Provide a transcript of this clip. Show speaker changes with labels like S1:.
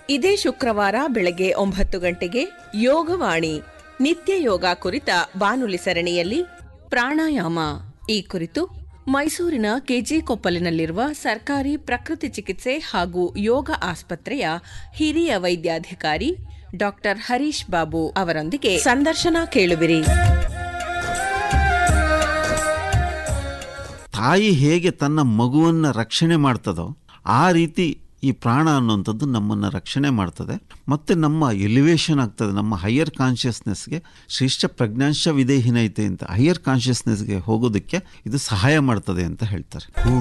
S1: ಇದೇ ಶುಕ್ರವಾರ ಬೆಳಗ್ಗೆ ಒಂಬತ್ತು ಗಂಟೆಗೆ ಯೋಗವಾಣಿ ನಿತ್ಯ ಯೋಗ ಕುರಿತ ಬಾನುಲಿ ಸರಣಿಯಲ್ಲಿ ಪ್ರಾಣಾಯಾಮ ಈ ಕುರಿತು ಮೈಸೂರಿನ ಕೆಜಿ ಕೊಪ್ಪಲಿನಲ್ಲಿರುವ ಸರ್ಕಾರಿ ಪ್ರಕೃತಿ ಚಿಕಿತ್ಸೆ ಹಾಗೂ ಯೋಗ ಆಸ್ಪತ್ರೆಯ ಹಿರಿಯ ವೈದ್ಯಾಧಿಕಾರಿ ಡಾಕ್ಟರ್ ಹರೀಶ್ ಬಾಬು ಅವರೊಂದಿಗೆ ಸಂದರ್ಶನ ಕೇಳುವಿರಿ
S2: ತಾಯಿ ಹೇಗೆ ತನ್ನ ಮಗುವನ್ನು ರಕ್ಷಣೆ ಮಾಡ್ತದೋ ಆ ರೀತಿ ಈ ಪ್ರಾಣ ಅನ್ನುವಂಥದ್ದು ನಮ್ಮನ್ನು ರಕ್ಷಣೆ ಮಾಡ್ತದೆ ಮತ್ತು ನಮ್ಮ ಎಲಿವೇಶನ್ ಆಗ್ತದೆ ನಮ್ಮ ಹೈಯರ್ ಕಾನ್ಷಿಯಸ್ನೆಸ್ಗೆ ಶ್ರೇಷ್ಠ ಪ್ರಜ್ಞಾಂಶ ವಿದೇಹಿನೈತೆ ಅಂತ ಹೈಯರ್ ಕಾನ್ಷಿಯಸ್ನೆಸ್ಗೆ ಹೋಗೋದಕ್ಕೆ ಇದು ಸಹಾಯ ಮಾಡ್ತದೆ ಅಂತ ಹೇಳ್ತಾರೆ